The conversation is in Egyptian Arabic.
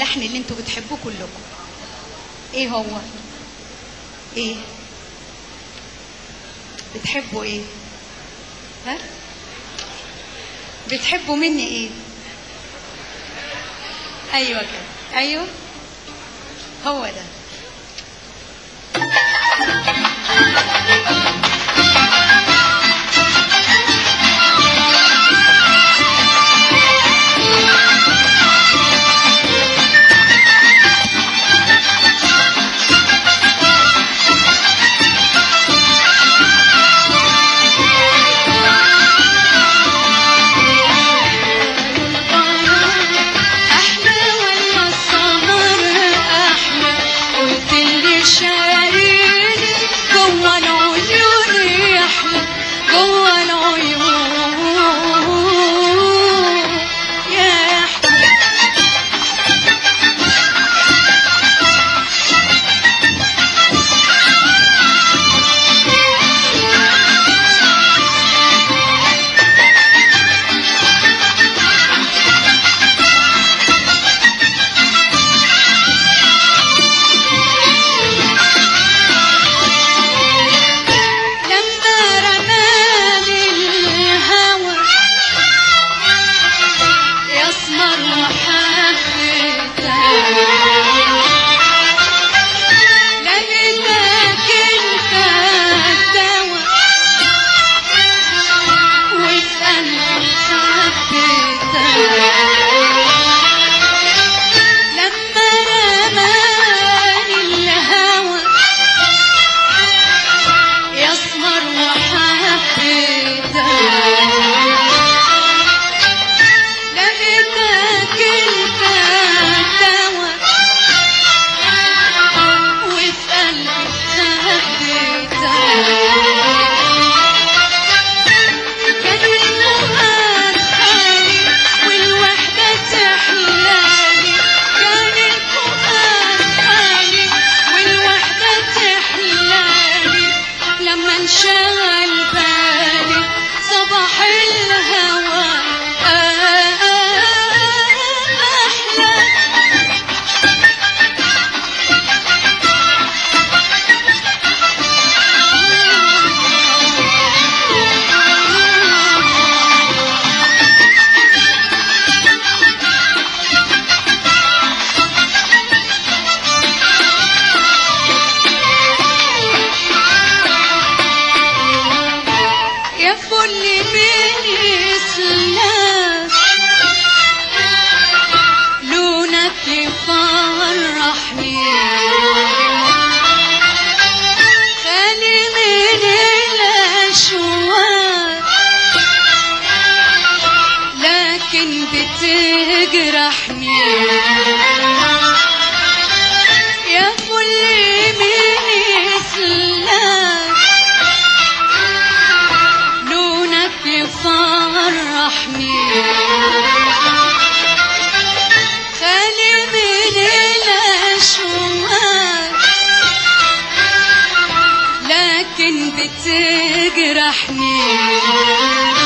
اللحن اللي انتوا بتحبوه كلكم ايه هو ايه بتحبوا ايه ها بتحبوا مني ايه ايوه كده ايوه هو ده احلى ولا السهر احلى قلت اللي شايلني جوه العيون يحلى جوه العيون يحلى لما رماني الهوى يسمر وحبيتك لقيتك انت الدوا وفي قلبي حبيتك لما رماني الهوى يسمر وحبيتك لقيتك انت الدوا وفي قلبي خبيتك كان النهار خالي والوحدة تحلالي كان الفؤاد خالي والوحدة تحلالي لما انشغل بالي صباح الهوى أحلى يا فل من اسلام لونك يفرحني خالي من الاشواق لكن بتجرحني يا فل من اسلام لونك يفرحني خالي من الأشواق لكن بتجرحني